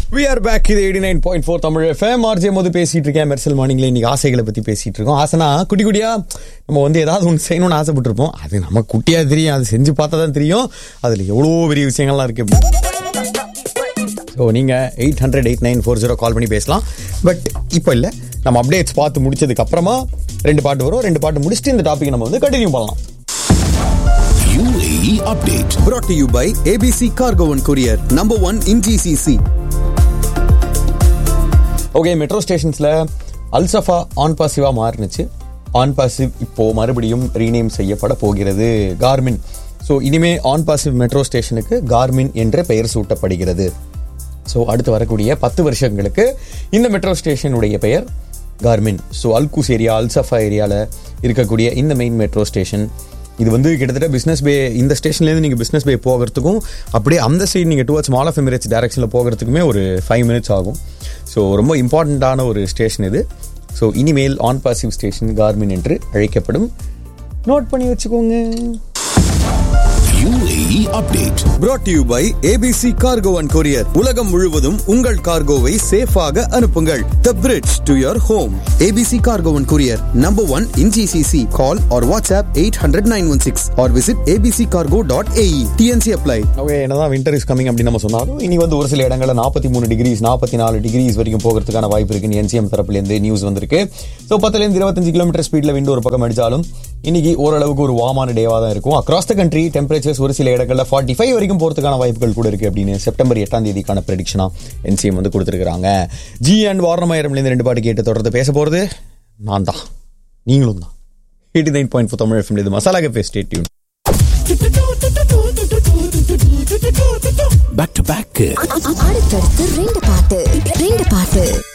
We are back இது eighty nine point four Tamil FM RJ போது பேசிட்டு இருக்கேன் மெர்சல் மார்னிங்ல இன்னைக்கு ஆசைகளை பத்தி பேசிட்டு இருக்கோம் ஆசைனா குட்டி குட்டியா நம்ம வந்து ஏதாவது ஒன்று செய்யணும்னு ஆசைப்பட்டிருப்போம் அது நம்ம குட்டியா தெரியும் அது செஞ்சு பார்த்தா தான் தெரியும் அதுல எவ்வளோ பெரிய விஷயங்கள்லாம் இருக்கு ஸோ நீங்க eight hundred eight nine four zero call பண்ணி பேசலாம் பட் இப்போ இல்லை நம்ம அப்டேட்ஸ் பார்த்து முடிச்சதுக்கு அப்புறமா ரெண்டு பாட்டு வரும் ரெண்டு பாட்டு முடிச்சுட்டு இந்த டாபிக் நம்ம வந்து கண்டினியூ பண்ணலாம் UAE update. brought to you by ABC Cargo and Courier, number one in GCC. Okay metro ஸ்டேஷன்ஸில் அல்சஃபா ஆன் பாசிவாக மாறினுச்சு ஆன் பாசிவ் இப்போ மறுபடியும் ரீநேம் செய்யப்பட போகிறது கார்மின் ஸோ இனிமே ஆன் பாசிவ் மெட்ரோ ஸ்டேஷனுக்கு கார்மின் என்ற பெயர் சூட்டப்படுகிறது ஸோ அடுத்து வரக்கூடிய பத்து வருஷங்களுக்கு இந்த மெட்ரோ ஸ்டேஷனுடைய பெயர் Garmin so Al Quoz area Al Safa ஏரியாவில் இருக்கக்கூடிய இந்த மெயின் மெட்ரோ ஸ்டேஷன் இது வந்து கிட்டத்தட்ட பிஸ்னஸ் பே இந்த ஸ்டேஷன்லேருந்து நீங்கள் பிஸ்னஸ் பே போகிறதுக்கும் அப்படியே அந்த சைடு நீங்கள் டுவர்ட்ஸ் மால் ஆஃப் எமிரேட்ஸ் டேரக்ஷனில் போகிறதுக்குமே ஒரு ஃபைவ் மினிட்ஸ் ஆகும் ஸோ ரொம்ப இம்பார்ட்டண்ட்டான ஒரு ஸ்டேஷன் இது ஸோ இனிமேல் ஆன் பாசிவ் ஸ்டேஷன் கார்மின் என்று அழைக்கப்படும் நோட் பண்ணி வச்சுக்கோங்க UAE update. brought to you by ABC Cargo and Courier. உலகம் முழுவதும் உங்கள் கார்கோவை சேஃபாக அனுப்புங்கள் The bridge to your home. ABC Cargo and Courier, number one in GCC. Call or WhatsApp 800-916 or visit abccargo.ae. TNC apply. Okay என்னதான் winter is coming அப்படின்னு நம்ம சொன்னாலும் இனி வந்து ஒரு சில இடங்களில் நாற்பத்தி மூணு டிகிரிஸ் நாற்பத்தி நாலு டிகிரிஸ் வரைக்கும் போகிறதுக்கான வாய்ப்பு இருக்குன்னு என்சிஎம் தரப்புலேருந்து நியூஸ் வந்திருக்கு ஸோ பத்துலேருந்து இருபத்தஞ்சு கிலோமீட்டர் ஸ்பீடில் விண்டு ஒரு பக்கம் அடிச்சாலும் இன்னைக்கு ஓரளவுக்கு ஒரு வாமான டேவாக தான் இருக்கும் அக்ராஸ் த கண்ட்ரி டெம்பரேச்சர்ஸ் ஒரு சில இடங்களில் ஃபார்ட்டி ஃபைவ் வரைக்கும் போகிறதுக்கான வாய்ப்புகள் கூட இருக்கு அப்படின்னு செப்டம்பர் எட்டாம் தேதிக்கான ப்ரெடிக்ஷனா என்சிஎம் வந்து கொடுத்துருக்காங்க ஜி அண்ட் வாரணமாயிரம்லேருந்து ரெண்டு பாட்டு கேட்டு தொடர்ந்து பேச போகிறது நான் தான் நீங்களும் தான் eighty nine point four Tamil FM இது masala cafe stay tune Back to back. அடுத்தடுத்து ரெண்டு பாட்டு ரெண்டு பாட்டு